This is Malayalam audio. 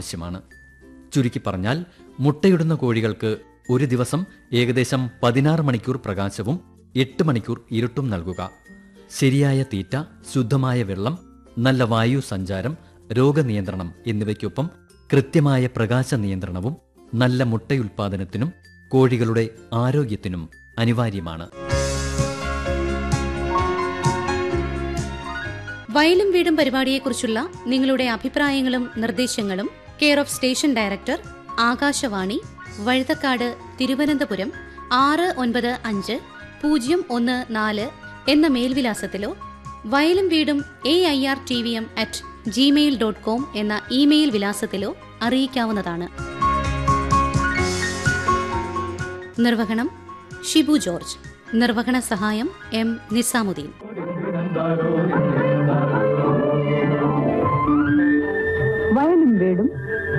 ആവശ്യമാണ് ചുരുക്കി പറഞ്ഞാൽ മുട്ടയിടുന്ന കോഴികൾക്ക് ഒരു ദിവസം ഏകദേശം പതിനാറ് മണിക്കൂർ പ്രകാശവും എട്ട് മണിക്കൂർ ഇരുട്ടും നൽകുക ശരിയായ തീറ്റ ശുദ്ധമായ വെള്ളം നല്ല വായു സഞ്ചാരം രോഗനിയന്ത്രണം എന്നിവയ്ക്കൊപ്പം കൃത്യമായ പ്രകാശ നിയന്ത്രണവും നല്ല മുട്ടയുൽപാദനത്തിനും കോഴികളുടെ ആരോഗ്യത്തിനും അനിവാര്യമാണ് വയലും വീടും പരിപാടിയെക്കുറിച്ചുള്ള നിങ്ങളുടെ അഭിപ്രായങ്ങളും നിർദ്ദേശങ്ങളും care of station director Akashvani Vazhuthacaud Thiruvananthapuram ആറ് ഒൻപത് അഞ്ച് പൂജ്യം ഒന്ന് നാല് എന്ന മേൽവിലാസത്തിലോ വയലും വീടും A I R T V M at gmail dot com എന്ന ഇമെയിൽ വിലാസത്തിലോ അറിയിക്കാവുന്നതാണ് നിർവഹണം ഷിബു ജോർജ് നിർവഹണ സഹായം എം നിസാമുദ്ദീൻ വയലും വീടും